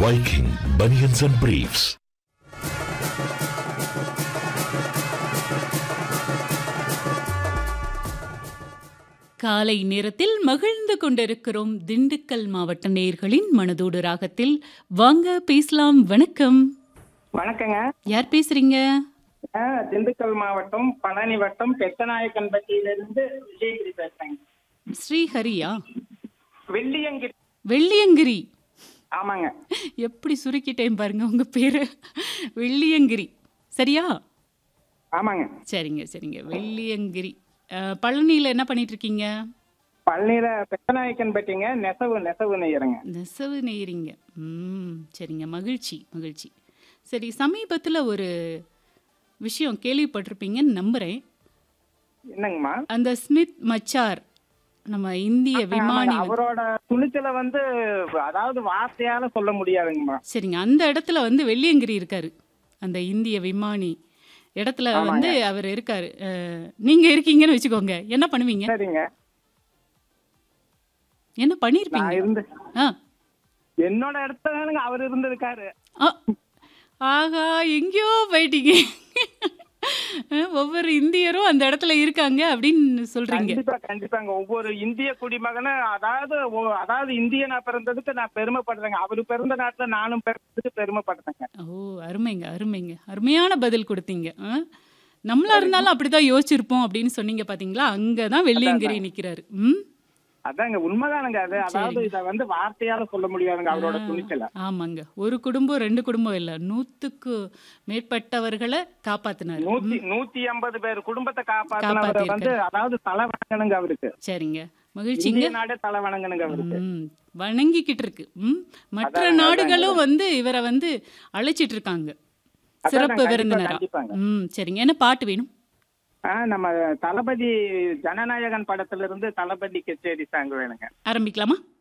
Viking Bunions and Briefs. காலை நேரத்தில் மகிழ்ந்து கொண்டிருக்கிறோம் திண்டுக்கல் மாவட்ட நேயர்களின் மனதோடு ராகத்தில் வாங்க பேசலாம் வணக்கம் வணக்கங்க யார் பேசுறீங்க ஆ, திண்டுக்கல் மாவட்டம் பழனி வட்டம் பெத்தநாயக்கன்பட்டியிலிருந்து விஜயகிரி பேசுறேங்க ஸ்ரீஹரியா வெள்ளியங்கிரி வெள்ளியங்கிரி ஆமாங்க எப்படி சுருக்கிட்டேன் பாருங்க உங்க பேரு வெள்ளியங்கிரி சரியா ஆமாங்க சரிங்க சரிங்க வெள்ளியங்கிரி அஹ், பழனியில என்ன பண்ணிட்டு இருக்கீங்க பழனியில பெத்தநாயக்கன்பட்டிங்க நெசவு நெசவு நெய்யறங்க நெசவு நெய்றீங்க ம் சரிங்க மகிழ்ச்சி மகிழ்ச்சி சரி சமீபத்தில் ஒரு விஷயம் கேள்விப்பட்டிருப்பீங்கன்னு நம்புகிறேன் என்னங்கம்மா அந்த ஸ்மித் மச்சார் நம்ம இந்திய விமானி ஆமாங்க, வந்து- அவரோட துணிச்சலை வந்து அதாவது வார்த்தையால சொல்ல முடியாதுங்கம்மா சரிங்க அந்த இடத்துல வந்து வெள்ளியங்கிரி இருக்காரு அந்த இந்திய விமானி இடத்துல வந்து அவர் இருக்காரு அஹ், நீங்க இருக்கீங்கன்னு வச்சுக்கோங்க என்ன பண்ணுவீங்க சரிங்க என்ன நான் பண்ணிருப்பீங்க இருந்து ஆ என்னோட இடத்துல தானுங்க அவர் இருந்திருக்காரு ஆ, ஆகா எங்கேயோ போயிட்டீங்க அஹ், ஒவ்வொரு இந்தியரும் அந்த இடத்துல இருக்காங்க அப்படின்னு சொல்றீங்க கண்டிப்பா கண்டிப்பாங்க ஒவ்வொரு இந்திய குடிமகனும் அதாவது ஒ- அதாவது இந்தியனா பிறந்ததுக்கு நான் பெருமைப்படுறேங்க அவரு பிறந்த நாட்டுல நானும் பிறந்ததுக்கு பெருமைப்படுறேங்க ஓ அருமைங்க அருமைங்க அருமையான பதில் கொடுத்தீங்க ஆ? நம்மளா இருந்தாலும் அப்படிதான் யோசிச்சிருப்போம் அப்படின்னு சொன்னீங்க பாத்தீங்களா அங்கதான் வெள்ளியங்கிரி நிக்கிறாரு ம் அதாங்க உண்மைதானுங்க அது அதாவது இத வந்து வார்த்தையால சொல்ல முடியாதுங்க அவரோட துணிச்சல ஆமாங்க ஒரு குடும்பம் ரெண்டு குடும்பம் இல்ல நூத்துக்கு மேற்பட்டவர்களை காப்பாத்தினாரு நூத்தி நூத்தி ஐம்பது பேர் குடும்பத்தை காப்பாத்தினவரை காப்பாத்திருக்காரு. வந்து அதாவது தலை வணங்கணுங்க அவருக்கு சரிங்க மகிழ்ச்சிங்க இந்திய நாடே தலை வணங்கணுங்க அவருக்கு ம் வணங்கிக்கிட்டு இருக்கு ம் மற்ற அதாங்க, நாடுகளும் வந்து இவரை வந்து அழைச்சிட்டு இருக்காங்க சிறப்பு கண்டிப்பா, விருந்தினரா கண்டிப்பாங்க. ம் சரிங்க என்ன பாட்டு வேணும் ஆஹ் நம்ம தளபதி ஜனநாயகன் படத்துல இருந்து தளபதி கச்சேரி சாங் வேணுங்க ஆரம்பிக்கலாமா